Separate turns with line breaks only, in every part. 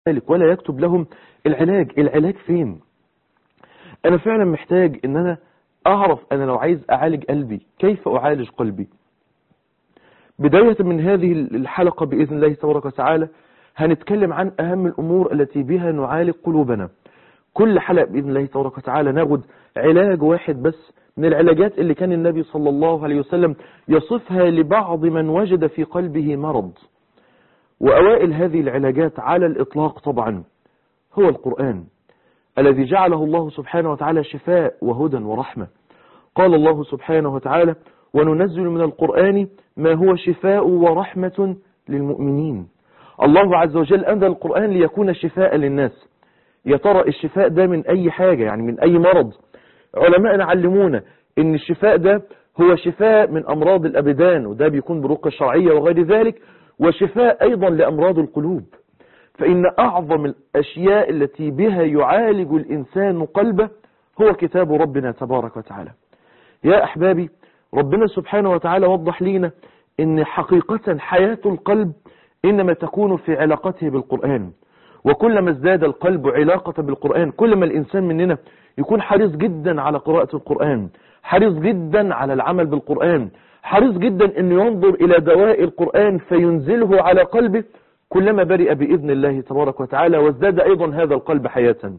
ذلك ولا يكتب لهم العلاج العلاج فين انا فعلا محتاج ان انا اعرف انا لو عايز اعالج قلبي كيف اعالج قلبي بداية من هذه الحلقة بإذن الله تبارك وتعالى هنتكلم عن أهم الأمور التي بها نعالج قلوبنا كل حلقة بإذن الله تبارك وتعالى ناخد علاج واحد بس من العلاجات اللي كان النبي صلى الله عليه وسلم يصفها لبعض من وجد في قلبه مرض وأوائل هذه العلاجات على الإطلاق طبعا هو القرآن الذي جعله الله سبحانه وتعالى شفاء وهدى ورحمة قال الله سبحانه وتعالى وننزل من القرآن ما هو شفاء ورحمة للمؤمنين الله عز وجل أنزل القرآن ليكون شفاء للناس يا ترى الشفاء ده من أي حاجة يعني من أي مرض علماءنا علمونا ان الشفاء ده هو شفاء من أمراض الأبدان وده بيكون برقة شرعية وغير ذلك وشفاء أيضا لأمراض القلوب فإن أعظم الأشياء التي بها يعالج الإنسان قلبه هو كتاب ربنا تبارك وتعالى يا أحبابي ربنا سبحانه وتعالى وضح لنا ان حقيقة حياة القلب انما تكون في علاقته بالقرآن وكلما ازداد القلب علاقة بالقرآن كلما الانسان مننا يكون حريص جدا على قراءة القرآن حريص جدا على العمل بالقرآن حريص جدا انه ينظر الى دواء القرآن فينزله على قلبه كلما برئ بإذن الله تبارك وتعالى وازداد ايضا هذا القلب حياة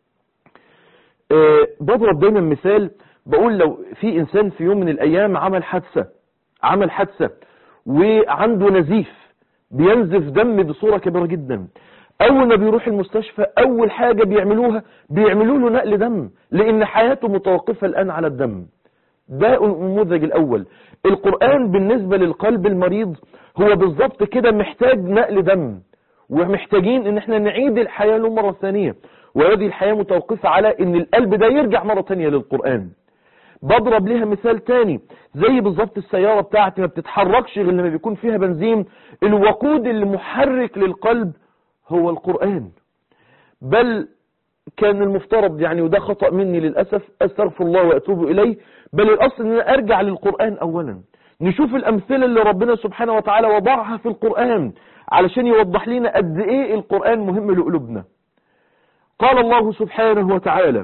أه بضرب دايما مثال بقول لو في انسان في يوم من الايام عمل حادثة عمل حادثة وعنده نزيف بينزف دم بصورة كبيرة جدا اول ما بيروح المستشفى اول حاجة بيعملوها بيعملوا له نقل دم لان حياته متوقفة الان على الدم ده النموذج الاول القرآن بالنسبة للقلب المريض هو بالظبط كده محتاج نقل دم ومحتاجين ان احنا نعيد الحياة له مرة ثانية وهذه الحياة متوقفة على ان القلب ده يرجع مرة ثانية للقرآن بضرب لها مثال تاني زي بالظبط السيارة بتاعتي ما بتتحركش غير لما بيكون فيها بنزين الوقود المحرك للقلب هو القرآن بل كان المفترض يعني وده خطأ مني للأسف أستغفر الله وأتوب إليه بل الأصل أن أنا أرجع للقرآن أولا نشوف الأمثلة اللي ربنا سبحانه وتعالى وضعها في القرآن علشان يوضح لنا قد إيه القرآن مهم لقلوبنا قال الله سبحانه وتعالى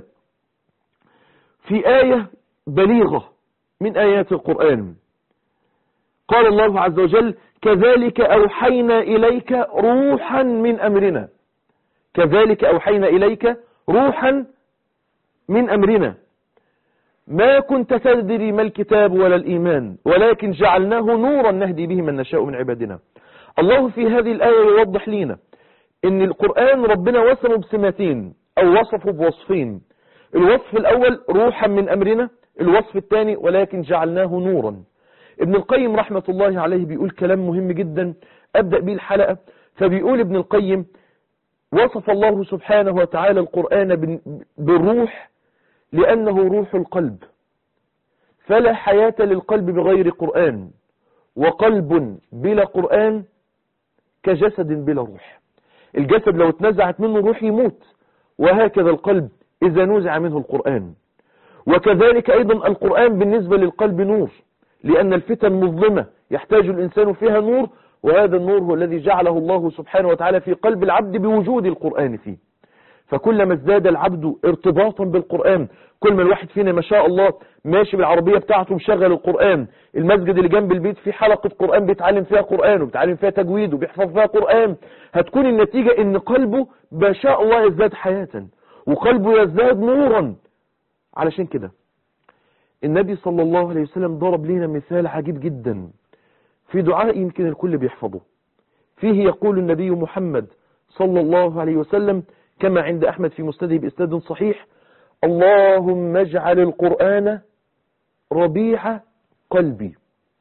في آية بليغة من آيات القرآن قال الله عز وجل كذلك أوحينا إليك روحا من أمرنا كذلك أوحينا إليك روحا من أمرنا ما كنت تدري ما الكتاب ولا الإيمان ولكن جعلناه نورا نهدي به من نشاء من عبادنا الله في هذه الآية يوضح لنا ان القرآن ربنا وصفه بسمتين او وصفه بوصفين الوصف الاول روحا من امرنا الوصف الثاني ولكن جعلناه نورا ابن القيم رحمة الله عليه بيقول كلام مهم جدا ابدأ به الحلقة فبيقول ابن القيم وصف الله سبحانه وتعالى القرآن بالروح لأنه روح القلب فلا حياة للقلب بغير قرآن وقلب بلا قرآن كجسد بلا روح الجسد لو اتنزعت منه روح يموت وهكذا القلب إذا نزع منه القرآن وكذلك أيضا القرآن بالنسبة للقلب نور لأن الفتن مظلمة يحتاج الإنسان فيها نور وهذا النور هو الذي جعله الله سبحانه وتعالى في قلب العبد بوجود القرآن فيه فكلما ازداد العبد ارتباطا بالقرآن كل ما الواحد فينا ما شاء الله ماشي بالعربية بتاعته مشغل القرآن المسجد اللي جنب البيت فيه حلقة قرآن بيتعلم فيها قرآن وبيتعلم فيها تجويد وبيحفظ فيها قرآن هتكون النتيجة ان قلبه ما شاء الله يزداد حياة وقلبه يزداد نورا علشان كده النبي صلى الله عليه وسلم ضرب لنا مثال عجيب جدا في دعاء يمكن الكل بيحفظه فيه يقول النبي محمد صلى الله عليه وسلم كما عند أحمد في مسنده بإسناد صحيح اللهم اجعل القرآن ربيع قلبي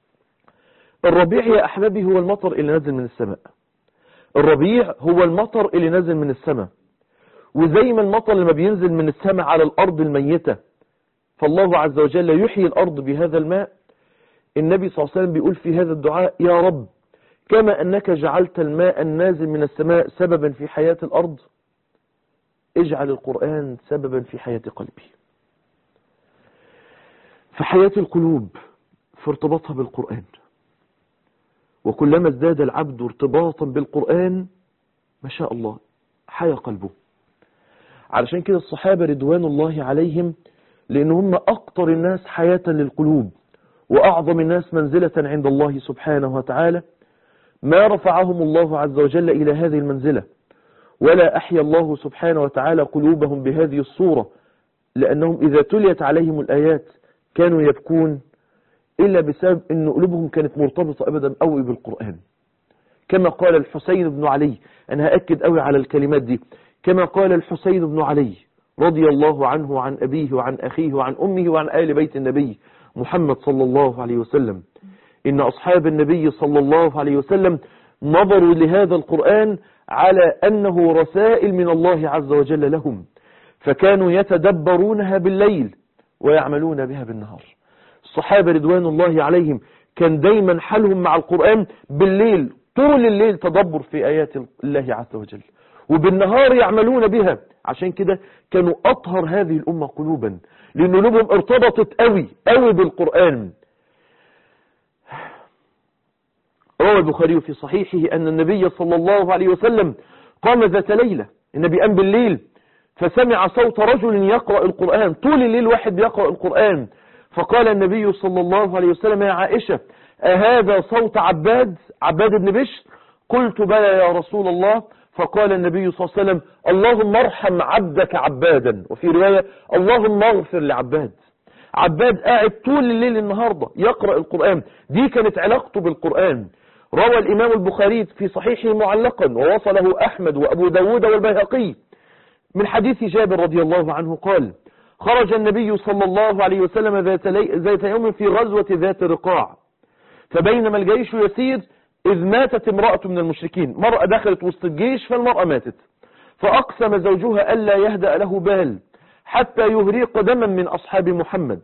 الربيع يا أحبابي هو المطر اللي نزل من السماء الربيع هو المطر اللي نزل من السماء وزي ما المطر لما بينزل من السماء على الأرض الميتة فالله عز وجل يحيي الأرض بهذا الماء النبي صلى الله عليه وسلم بيقول في هذا الدعاء يا رب كما أنك جعلت الماء النازل من السماء سببا في حياة الأرض اجعل القرآن سببا في حياة قلبي في حياة القلوب في ارتباطها بالقرآن وكلما ازداد العبد ارتباطا بالقرآن ما شاء الله حيا قلبه علشان كده الصحابة رضوان الله عليهم لأن هم أكتر الناس حياة للقلوب وأعظم الناس منزلة عند الله سبحانه وتعالى ما رفعهم الله عز وجل إلى هذه المنزلة ولا أحيا الله سبحانه وتعالى قلوبهم بهذه الصورة لأنهم إذا تليت عليهم الآيات كانوا يبكون إلا بسبب أن قلوبهم كانت مرتبطة أبدا قوي بالقرآن كما قال الحسين بن علي أنا هأكد قوي على الكلمات دي كما قال الحسين بن علي رضي الله عنه وعن أبيه وعن أخيه وعن أمه وعن آل بيت النبي محمد صلى الله عليه وسلم إن أصحاب النبي صلى الله عليه وسلم نظروا لهذا القرآن على أنه رسائل من الله عز وجل لهم فكانوا يتدبرونها بالليل ويعملون بها بالنهار الصحابة رضوان الله عليهم كان دايما حالهم مع القرآن بالليل طول الليل تدبر في آيات الله عز وجل وبالنهار يعملون بها عشان كده كانوا أطهر هذه الأمة قلوبا لأن قلوبهم ارتبطت قوي قوي بالقرآن روى البخاري في صحيحه أن النبي صلى الله عليه وسلم قام ذات ليلة النبي قام بالليل فسمع صوت رجل يقرأ القرآن طول الليل واحد يقرأ القرآن فقال النبي صلى الله عليه وسلم يا عائشة أهذا صوت عباد عباد بن بشر قلت بلى يا رسول الله فقال النبي صلى الله عليه وسلم اللهم ارحم عبدك عبادا وفي رواية اللهم اغفر لعباد عباد قاعد طول الليل النهاردة يقرأ القرآن دي كانت علاقته بالقرآن روى الإمام البخاري في صحيحه معلقا ووصله أحمد وأبو داود والبيهقي من حديث جابر رضي الله عنه قال خرج النبي صلى الله عليه وسلم ذات, لي... ذات يوم في غزوة ذات رقاع فبينما الجيش يسير إذ ماتت امرأة من المشركين مرأة دخلت وسط الجيش فالمرأة ماتت فأقسم زوجها ألا يهدأ له بال حتى يهريق دما من أصحاب محمد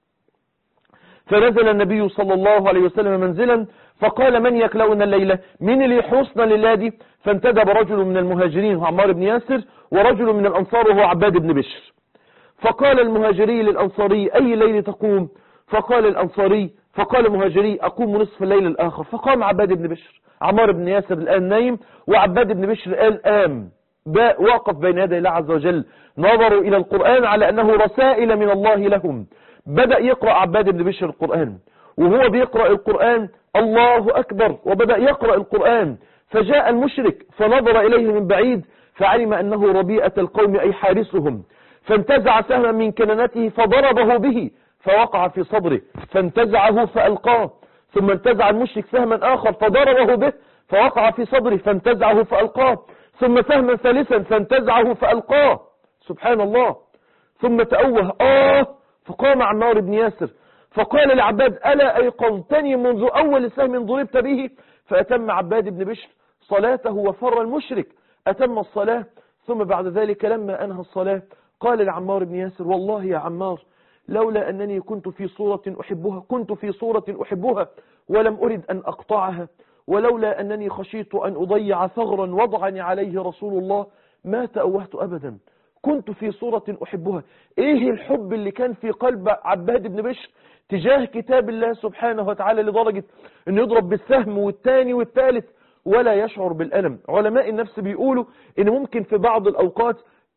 فنزل النبي صلى الله عليه وسلم منزلا فقال من يكلون الليلة من اللي يحرسنا لله دي فانتدب رجل من المهاجرين عمار بن ياسر ورجل من الأنصار وهو عباد بن بشر فقال المهاجري للأنصاري أي ليل تقوم فقال الأنصاري فقال المهاجري أقوم نصف الليل الآخر فقام عباد بن بشر عمار بن ياسر الآن نايم وعباد بن بشر قال آم واقف بين يدي الله عز وجل نظروا إلى القرآن على أنه رسائل من الله لهم بدأ يقرأ عباد بن بشر القرآن وهو بيقرأ القرآن الله أكبر وبدأ يقرأ القرآن فجاء المشرك فنظر إليه من بعيد فعلم أنه ربيئة القوم أي حارسهم فانتزع سهما من كنانته فضربه به فوقع في صدره فانتزعه فألقاه ثم انتزع المشرك سهما آخر فضربه به فوقع في صدره فانتزعه فألقاه ثم سهما ثالثا فانتزعه فألقاه سبحان الله ثم تأوه آه فقام عمار بن ياسر فقال لعباد ألا أيقظتني منذ أول سهم ضربت به فأتم عباد بن بشر صلاته وفر المشرك أتم الصلاة ثم بعد ذلك لما أنهى الصلاة قال لعمار بن ياسر والله يا عمار لولا أنني كنت في صورة أحبها كنت في صورة أحبها ولم أرد أن أقطعها ولولا أنني خشيت أن أضيع ثغرا وضعني عليه رسول الله ما تأوهت أبدا كنت في صورة أحبها إيه الحب اللي كان في قلب عباد بن بشر تجاه كتاب الله سبحانه وتعالى لدرجة أن يضرب بالسهم والتاني والثالث ولا يشعر بالألم علماء النفس بيقولوا أن ممكن في بعض الأوقات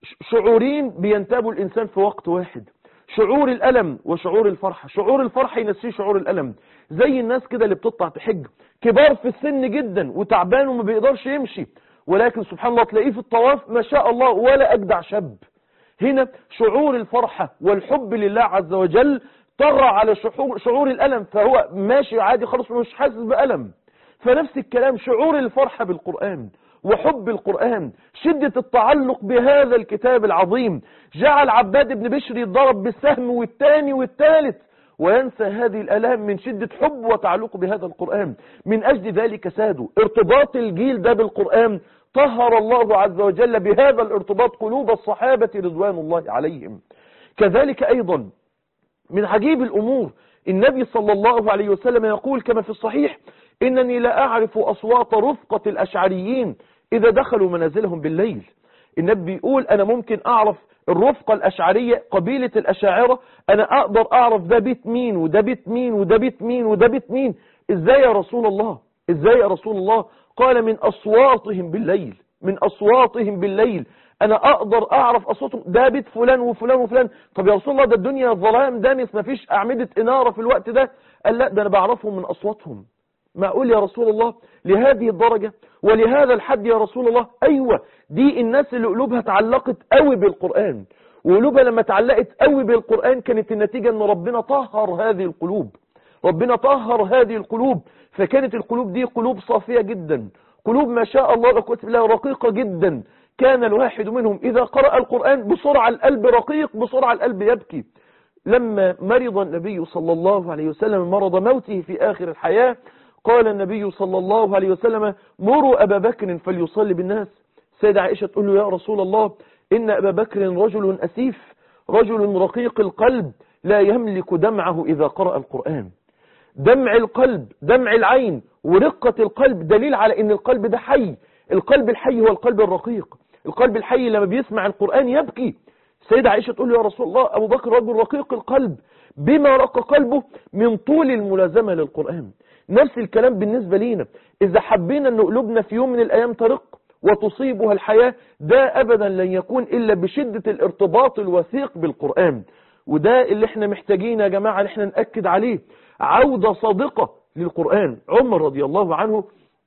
شعورين بينتابوا الإنسان في وقت واحد شعور الألم وشعور الفرحة شعور الفرحة ينسيه شعور الألم زي الناس كده اللي بتطلع تحج كبار في السن جدا وتعبان وما بيقدرش يمشي ولكن سبحان الله تلاقيه في الطواف ما شاء الله ولا أجدع شاب هنا شعور الفرحة والحب لله عز وجل طغى على شعور الألم فهو ماشي عادي خلاص مش حاسس بألم فنفس الكلام شعور الفرحة بالقرآن وحب القرآن شدة التعلق بهذا الكتاب العظيم جعل عباد بن بشر يتضرب بالسهم والتاني والتالت وينسى هذه الألام من شدة حب وتعلق بهذا القرآن من أجل ذلك سادوا ارتباط الجيل ده بالقرآن طهر الله عز وجل بهذا الارتباط قلوب الصحابة رضوان الله عليهم كذلك أيضا من عجيب الأمور النبي صلى الله عليه وسلم يقول كما في الصحيح إنني لا أعرف أصوات رفقة الأشعريين إذا دخلوا منازلهم بالليل النبي بيقول أنا ممكن أعرف الرفقة الأشعرية قبيلة الأشاعرة أنا أقدر أعرف ده بيت مين وده بيت مين وده بيت مين وده بيت مين إزاي يا رسول الله إزاي يا رسول الله قال من أصواتهم بالليل من أصواتهم بالليل أنا أقدر أعرف أصواتهم ده بيت فلان وفلان وفلان طب يا رسول الله ده الدنيا ظلام دامس ما فيش أعمدة إنارة في الوقت ده قال لا ده أنا بعرفهم من أصواتهم معقول يا رسول الله لهذه الدرجة ولهذا الحد يا رسول الله أيوة دي الناس اللي قلوبها تعلقت قوي بالقرآن وقلوبها لما تعلقت قوي بالقرآن كانت النتيجة ان ربنا طهر هذه القلوب ربنا طهر هذه القلوب فكانت القلوب دي قلوب صافية جدا قلوب ما شاء الله لا قوه الا بالله رقيقة جدا كان الواحد منهم إذا قرأ القرآن بسرعة القلب رقيق بسرعة القلب يبكي لما مرض النبي صلى الله عليه وسلم مرض موته في آخر الحياة قال النبي صلى الله عليه وسلم مروا أبا بكر فليصلي بالناس سيدة عائشة تقول له يا رسول الله إن أبا بكر رجل أسيف رجل رقيق القلب لا يملك دمعه إذا قرأ القرآن دمع القلب دمع العين ورقة القلب دليل على ان القلب ده حي القلب الحي هو القلب الرقيق القلب الحي لما بيسمع القرآن يبكي سيدة عائشة تقول له يا رسول الله أبو بكر رجل رقيق القلب بما رق قلبه من طول الملازمة للقرآن نفس الكلام بالنسبة لينا إذا حبينا أن قلوبنا في يوم من الأيام ترق وتصيبها الحياة ده أبدا لن يكون إلا بشدة الارتباط الوثيق بالقرآن وده اللي احنا محتاجين يا جماعة احنا نأكد عليه عودة صادقة للقرآن عمر رضي الله عنه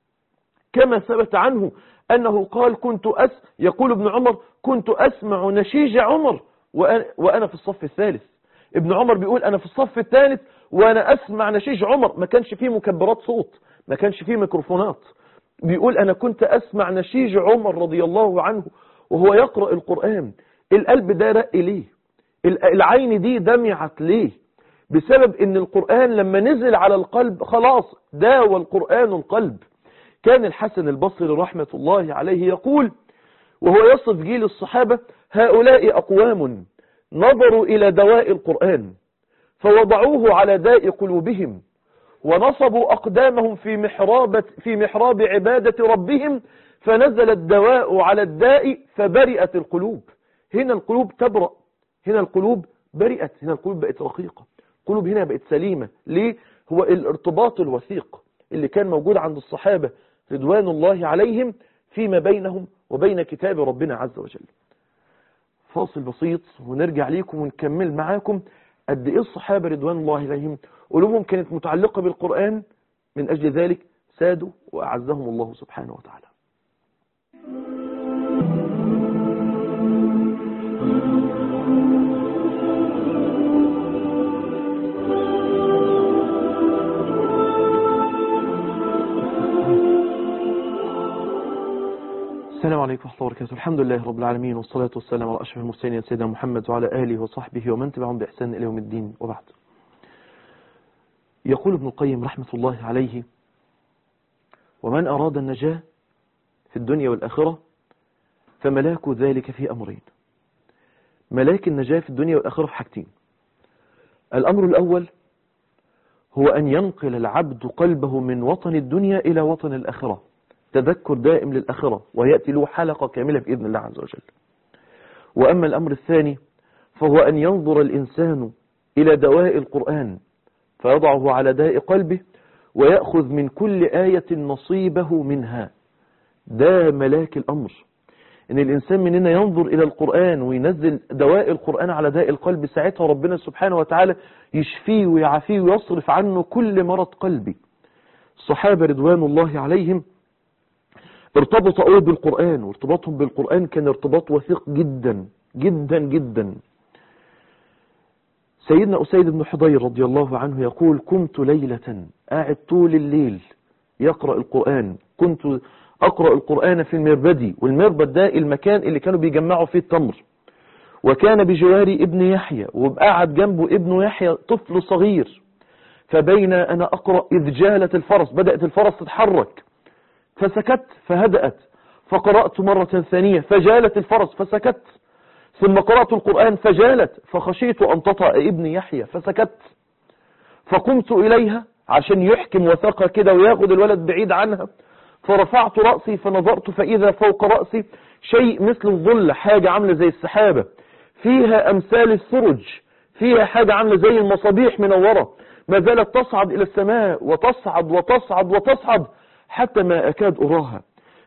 كما ثبت عنه أنه قال كنت أس يقول ابن عمر كنت أسمع نشيج عمر وأنا, وأنا في الصف الثالث ابن عمر بيقول أنا في الصف الثالث وأنا أسمع نشيج عمر ما كانش فيه مكبرات صوت ما كانش فيه ميكروفونات بيقول أنا كنت أسمع نشيج عمر رضي الله عنه وهو يقرأ القرآن القلب ده رق ليه العين دي دمعت ليه بسبب ان القرآن لما نزل على القلب خلاص داوى القرآن القلب كان الحسن البصري رحمة الله عليه يقول وهو يصف جيل الصحابة هؤلاء أقوام نظروا إلى دواء القرآن فوضعوه على داء قلوبهم ونصبوا أقدامهم في محراب, في محراب عبادة ربهم فنزل الدواء على الداء فبرئت القلوب هنا القلوب تبرأ هنا القلوب برئت هنا القلوب بقت رقيقة القلوب هنا بقت سليمة ليه هو الارتباط الوثيق اللي كان موجود عند الصحابة رضوان الله عليهم فيما بينهم وبين كتاب ربنا عز وجل فاصل بسيط ونرجع ليكم ونكمل معاكم قد ايه الصحابة رضوان الله عليهم قلوبهم كانت متعلقة بالقرآن من أجل ذلك سادوا وأعزهم الله سبحانه وتعالى السلام عليكم ورحمة الله وبركاته الحمد لله رب العالمين والصلاة والسلام على أشرف المرسلين سيدنا محمد وعلى آله وصحبه ومن تبعهم بإحسان إلى يوم الدين وبعد يقول ابن القيم رحمة الله عليه ومن أراد النجاة في الدنيا والآخرة فملاك ذلك في أمرين ملاك النجاة في الدنيا والآخرة في حاجتين الأمر الأول هو أن ينقل العبد قلبه من وطن الدنيا إلى وطن الآخرة تذكر دائم للآخرة ويأتي له حلقة كاملة بإذن الله عز وجل وأما الأمر الثاني فهو أن ينظر الإنسان إلى دواء القرآن فيضعه على داء قلبه ويأخذ من كل آية نصيبه منها ده ملاك الأمر ان الانسان مننا ينظر الى القرآن وينزل دواء القرآن على داء القلب ساعتها ربنا سبحانه وتعالى يشفيه ويعافيه ويصرف عنه كل مرض قلبي الصحابة رضوان الله عليهم ارتبط قوي بالقرآن وارتباطهم بالقرآن كان ارتباط وثيق جدا جدا جدا سيدنا أسيد بن حضير رضي الله عنه يقول كنت ليلة قاعد طول الليل يقرأ القرآن كنت أقرأ القرآن في المربدي والمربد ده المكان اللي كانوا بيجمعوا فيه التمر وكان بجواري ابن يحيى وقعد جنبه ابن يحيى طفل صغير فبين أنا أقرأ إذ جالت الفرس بدأت الفرس تتحرك فسكت فهدأت فقرأت مرة ثانية فجالت الفرس فسكت ثم قرأت القرآن فجالت فخشيت أن تطأ ابن يحيى فسكت فقمت إليها عشان يحكم وثاقة كده وياخد الولد بعيد عنها فرفعت رأسي فنظرت فإذا فوق رأسي شيء مثل الظل حاجة عاملة زي السحابة فيها أمثال السرج فيها حاجة عاملة زي المصابيح منورة ما زالت تصعد إلى السماء وتصعد وتصعد وتصعد حتى ما أكاد أراها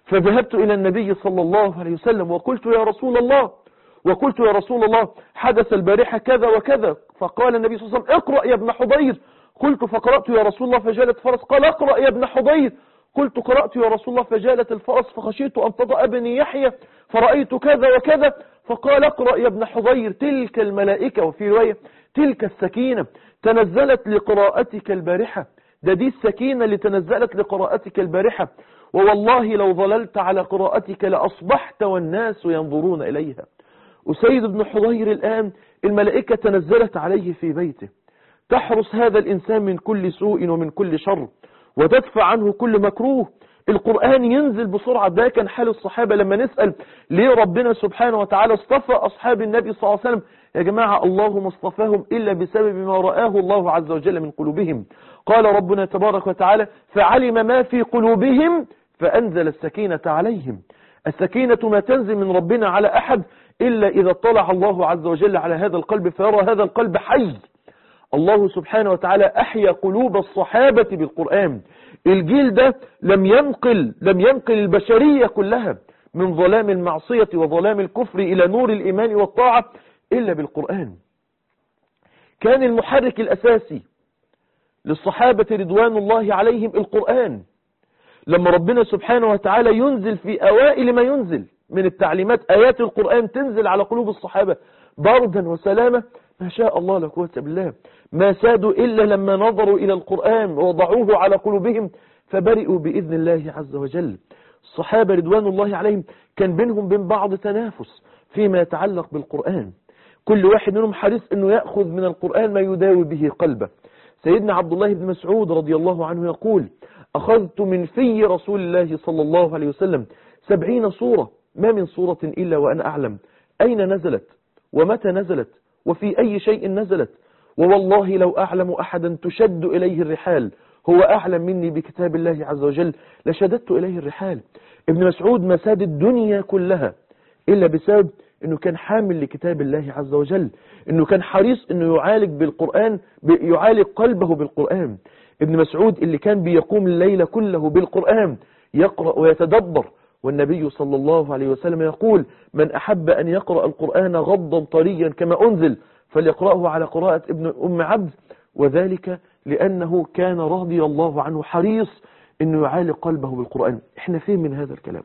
فذهبت إلى النبي صلى الله عليه وسلم وقلت يا رسول الله وقلت يا رسول الله حدث البارحة كذا وكذا فقال النبي صلى الله عليه وسلم اقرأ يا ابن حضير قلت فقرأت يا رسول الله فجالت فرس قال اقرأ يا ابن حضير قلت قرأت يا رسول الله فجالت الفرس فخشيت أن تضع ابني يحيى فرأيت كذا وكذا فقال اقرأ يا ابن حضير تلك الملائكة وفي رواية تلك السكينة تنزلت لقراءتك البارحة ده دي السكينة اللي تنزلت لقراءتك البارحة ووالله لو ظللت على قراءتك لأصبحت والناس ينظرون إليها أسيد بن حضير الآن الملائكة تنزلت عليه في بيته تحرس هذا الإنسان من كل سوء ومن كل شر وتدفع عنه كل مكروه القرآن ينزل بسرعة ده كان حال الصحابة لما نسأل ليه ربنا سبحانه وتعالى اصطفى أصحاب النبي صلى الله عليه وسلم يا جماعة الله ما اصطفاهم إلا بسبب ما رآه الله عز وجل من قلوبهم قال ربنا تبارك وتعالى فعلم ما في قلوبهم فأنزل السكينة عليهم السكينة ما تنزل من ربنا على أحد إلا إذا اطلع الله عز وجل على هذا القلب فيرى هذا القلب حي الله سبحانه وتعالى أحيا قلوب الصحابة بالقرآن الجيل ده لم ينقل لم ينقل البشرية كلها من ظلام المعصية وظلام الكفر إلى نور الإيمان والطاعة إلا بالقرآن كان المحرك الأساسي للصحابة رضوان الله عليهم القرآن لما ربنا سبحانه وتعالى ينزل في أوائل ما ينزل من التعليمات آيات القرآن تنزل على قلوب الصحابة بردا وسلامة ما شاء الله لا قوة بالله ما سادوا إلا لما نظروا إلى القرآن ووضعوه على قلوبهم فبرئوا بإذن الله عز وجل الصحابة رضوان الله عليهم كان بينهم بين بعض تنافس فيما يتعلق بالقرآن كل واحد منهم حريص أنه يأخذ من القرآن ما يداوي به قلبه سيدنا عبد الله بن مسعود رضي الله عنه يقول أخذت من في رسول الله صلى الله عليه وسلم سبعين صورة ما من صورة إلا وأنا أعلم أين نزلت ومتى نزلت وفي أي شيء نزلت ووالله لو أعلم أحدا تشد إليه الرحال هو أعلم مني بكتاب الله عز وجل لشددت إليه الرحال ابن مسعود مساد الدنيا كلها إلا بسبب أنه كان حامل لكتاب الله عز وجل أنه كان حريص أنه يعالج بالقرآن يعالج قلبه بالقرآن ابن مسعود اللي كان بيقوم الليل كله بالقرآن يقرأ ويتدبر والنبي صلى الله عليه وسلم يقول من أحب أن يقرأ القرآن غضا طريا كما أنزل فليقرأه على قراءة ابن أم عبد وذلك لأنه كان رضي الله عنه حريص أنه يعالج قلبه بالقرآن احنا فين من هذا الكلام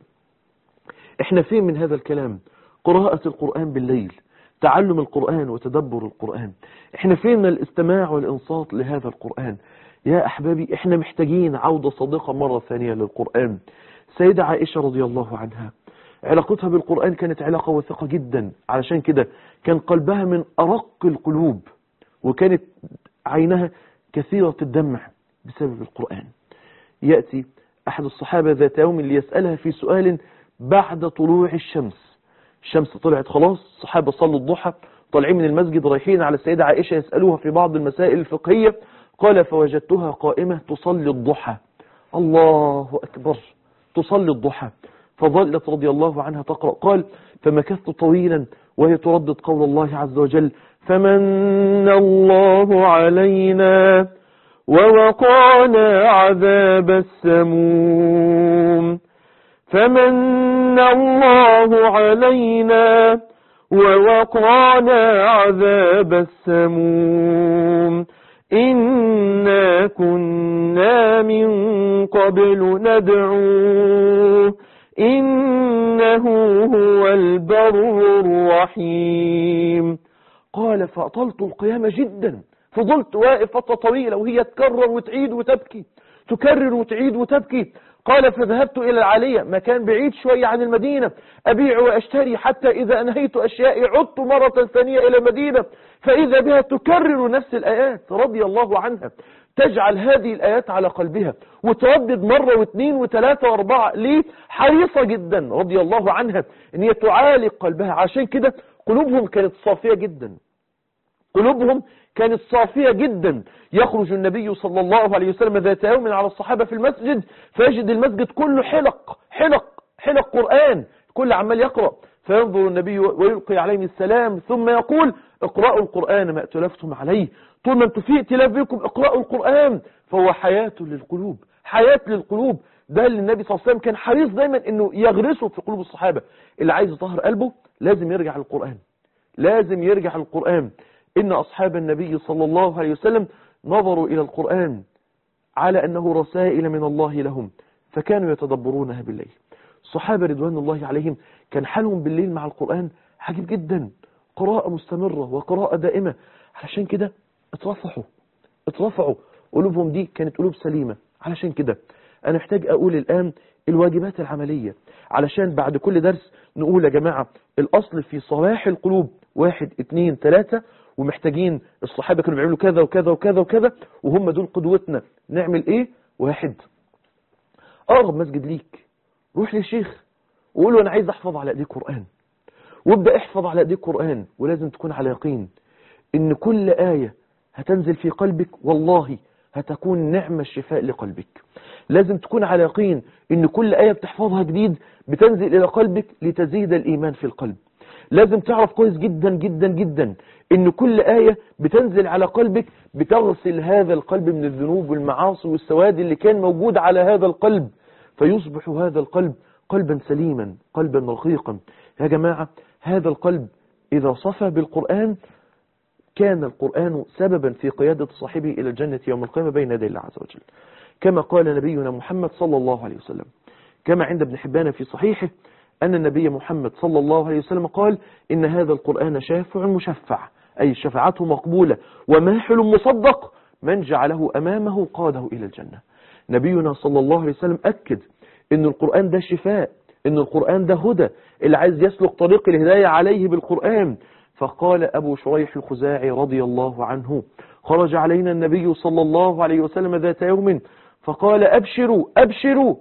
احنا فين من هذا الكلام قراءة القرآن بالليل تعلم القرآن وتدبر القرآن احنا فين من الاستماع والانصات لهذا القرآن يا أحبابي احنا محتاجين عودة صادقة مرة ثانية للقرآن سيدة عائشة رضي الله عنها علاقتها بالقرآن كانت علاقة وثيقة جدا علشان كده كان قلبها من أرق القلوب وكانت عينها كثيرة الدمع بسبب القرآن يأتي أحد الصحابة ذات يوم ليسألها في سؤال بعد طلوع الشمس الشمس طلعت خلاص الصحابة صلوا الضحى طالعين من المسجد رايحين على السيدة عائشة يسألوها في بعض المسائل الفقهية قال فوجدتها قائمة تصلي الضحى الله أكبر تصلي الضحى فظلت رضي الله عنها تقرأ قال فمكثت طويلا وهي تردد قول الله عز وجل فمن الله علينا ووقانا عذاب السموم فمن الله علينا ووقانا عذاب السموم إنا كنا من قبل ندعوه إنه هو البر الرحيم قال فأطلت القيامة جدا فضلت واقف فترة طويلة وهي تكرر وتعيد وتبكي تكرر وتعيد وتبكي قال فذهبت إلى العالية مكان بعيد شوية عن المدينة أبيع وأشتري حتى إذا أنهيت أشيائي عدت مرة ثانية إلى المدينة فإذا بها تكرر نفس الآيات رضي الله عنها تجعل هذه الآيات على قلبها وتردد مرة واثنين وثلاثة واربعة ليه حريصة جدا رضي الله عنها ان هي تعالج قلبها عشان كده قلوبهم كانت صافية جدا قلوبهم كانت صافية جدا يخرج النبي صلى الله عليه وسلم ذات يوم على الصحابة في المسجد فيجد المسجد كله حلق حلق حلق قرآن كل عمال يقرأ فينظر النبي ويلقي عليهم السلام ثم يقول اقرأوا القرآن ما اتلفتم عليه طول ما انتم في ائتلاف بكم اقرأوا القرآن فهو حياة للقلوب حياة للقلوب ده اللي النبي صلى الله عليه وسلم كان حريص دايما انه يغرسه في قلوب الصحابة اللي عايز يطهر قلبه لازم يرجع للقرآن لازم يرجع للقرآن إن أصحاب النبي صلى الله عليه وسلم نظروا إلى القرآن على أنه رسائل من الله لهم فكانوا يتدبرونها بالليل الصحابة رضوان الله عليهم كان حالهم بالليل مع القرآن عجيب جدا قراءة مستمرة وقراءة دائمة علشان كده اترفعوا اترفعوا قلوبهم دي كانت قلوب سليمة علشان كده أنا محتاج أقول الآن الواجبات العملية علشان بعد كل درس نقول يا جماعة الأصل في صلاح القلوب واحد اتنين تلاتة ومحتاجين الصحابة كانوا بيعملوا كذا وكذا وكذا وكذا وهم دول قدوتنا نعمل ايه واحد اقرب مسجد ليك روح للشيخ وقول له انا عايز احفظ على ايديك قرآن وابدأ احفظ على ايديك قرآن ولازم تكون على يقين ان كل آية هتنزل في قلبك والله هتكون نعمة الشفاء لقلبك لازم تكون على يقين ان كل آية بتحفظها جديد بتنزل الى قلبك لتزيد الايمان في القلب لازم تعرف كويس جدا جدا جدا ان كل آية بتنزل على قلبك بتغسل هذا القلب من الذنوب والمعاصي والسواد اللي كان موجود على هذا القلب فيصبح هذا القلب قلبا سليما قلبا رقيقا يا جماعة هذا القلب إذا صفى بالقرآن كان القرآن سببا في قيادة صاحبه إلى الجنة يوم القيامة بين يدي الله عز وجل كما قال نبينا محمد صلى الله عليه وسلم كما عند ابن حبان في صحيحه أن النبي محمد صلى الله عليه وسلم قال إن هذا القرآن شافع مشفع أي شفاعته مقبولة وماحل مصدق من جعله أمامه قاده إلى الجنة نبينا صلى الله عليه وسلم أكد إن القرآن ده شفاء إن القرآن ده هدى اللي عايز يسلك طريق الهداية عليه بالقرآن فقال أبو شريح الخزاعي رضي الله عنه خرج علينا النبي صلى الله عليه وسلم ذات يوم فقال أبشروا أبشروا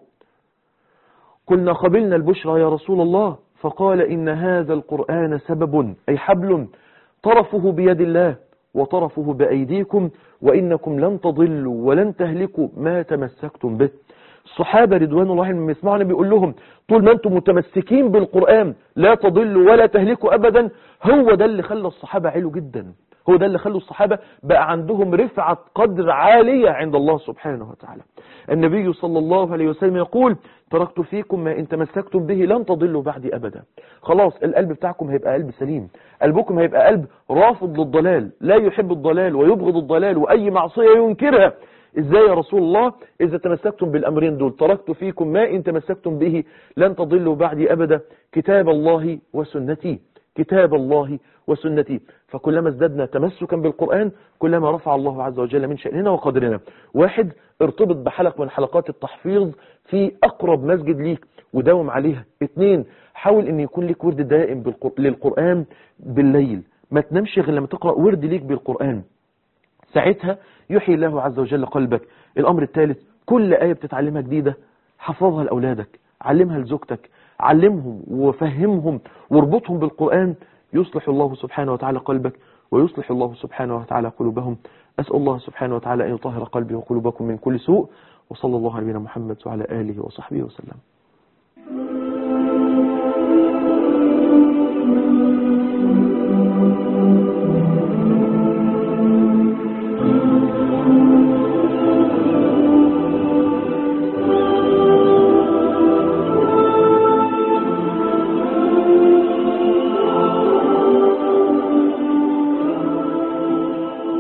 قلنا قبلنا البشرى يا رسول الله فقال إن هذا القرآن سبب أي حبل طرفه بيد الله وطرفه بأيديكم وإنكم لن تضلوا ولن تهلكوا ما تمسكتم به الصحابة رضوان الله عنهم يسمعون بيقول لهم طول ما انتم متمسكين بالقرآن لا تضلوا ولا تهلكوا أبدا هو ده اللي خلى الصحابة علو جدا هو ده اللي خلوا الصحابة بقى عندهم رفعة قدر عالية عند الله سبحانه وتعالى النبي صلى الله عليه وسلم يقول تركت فيكم ما إن تمسكتم به لن تضلوا بعدي أبدا خلاص القلب بتاعكم هيبقى قلب سليم قلبكم هيبقى قلب رافض للضلال لا يحب الضلال ويبغض الضلال وأي معصية ينكرها ازاي يا رسول الله اذا تمسكتم بالامرين دول تركت فيكم ما ان تمسكتم به لن تضلوا بعدي ابدا كتاب الله وسنتي كتاب الله وسنتي فكلما ازددنا تمسكا بالقرآن كلما رفع الله عز وجل من شأننا وقدرنا واحد ارتبط بحلق من حلقات التحفيظ في أقرب مسجد ليك وداوم عليها اثنين حاول ان يكون لك ورد دائم بالقر... للقرآن بالليل ما تنامش غير لما تقرأ ورد ليك بالقرآن ساعتها يحيي الله عز وجل قلبك الأمر الثالث كل آية بتتعلمها جديدة حفظها لأولادك علمها لزوجتك علمهم وفهمهم واربطهم بالقرآن يصلح الله سبحانه وتعالى قلبك ويصلح الله سبحانه وتعالى قلوبهم أسأل الله سبحانه وتعالى أن يطهر قلبي وقلوبكم من كل سوء وصلى الله على نبينا محمد وعلى آله وصحبه وسلم